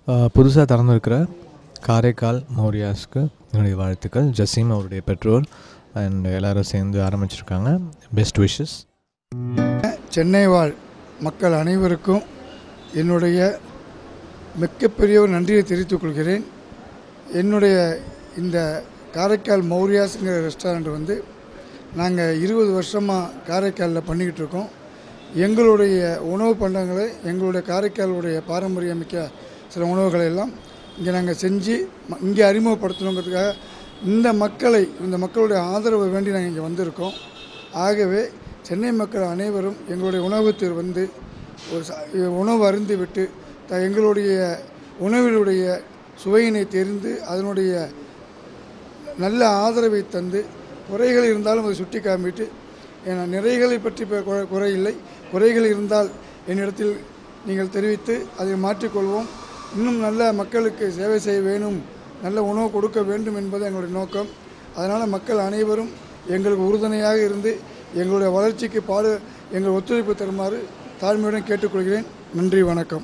புதுசாக திறந்துருக்கிற காரைக்கால் மௌரியாஸ்க்கு என்னுடைய வாழ்த்துக்கள் ஜசீம் அவருடைய பெற்றோர் அண்ட் எல்லாரும் சேர்ந்து ஆரம்பிச்சிருக்காங்க பெஸ்ட் விஷஸ் சென்னை வாழ் மக்கள் அனைவருக்கும் என்னுடைய மிகப்பெரிய ஒரு நன்றியை தெரிவித்துக் கொள்கிறேன் என்னுடைய இந்த காரைக்கால் மௌரியாஸுங்கிற ரெஸ்டாரண்ட் வந்து நாங்கள் இருபது வருஷமாக காரைக்காலில் பண்ணிக்கிட்டு இருக்கோம் எங்களுடைய உணவு பண்டங்களை எங்களுடைய காரைக்காலுடைய பாரம்பரியமிக்க சில உணவுகளை எல்லாம் இங்கே நாங்கள் செஞ்சு ம- இங்கே அறிமுகப்படுத்தணுங்கிறதுக்காக இந்த மக்களை இந்த மக்களுடைய ஆதரவை வேண்டி நாங்கள் இங்கே வந்திருக்கோம் ஆகவே சென்னை மக்கள் அனைவரும் எங்களுடைய உணவகத்தில் வந்து ஒரு ச- உணவு அருந்து விட்டு த எங்களுடைய உணவினுடைய சுவையினை தெரிந்து அதனுடைய நல்ல ஆதரவை தந்து குறைகள் இருந்தாலும் அதை சுட்டி காமிட்டு ஏன்னா நிறைகளை பற்றி இப்ப குறை குறை இல்லை குறைகள் இருந்தால் என்னிடத்தில் நீங்கள் தெரிவித்து அதை மாற்றிக்கொள்வோம் இன்னும் நல்ல மக்களுக்கு சேவை செய்ய வேணும் நல்ல உணவு கொடுக்க வேண்டும் என்பது எங்களுடைய நோக்கம் அதனால் மக்கள் அனைவரும் எங்களுக்கு உறுதுணையாக இருந்து எங்களுடைய வளர்ச்சிக்கு பாடு எங்கள் ஒத்துழைப்பு தருமாறு தாழ்மையுடன் கேட்டுக்கொள்கிறேன் நன்றி வணக்கம்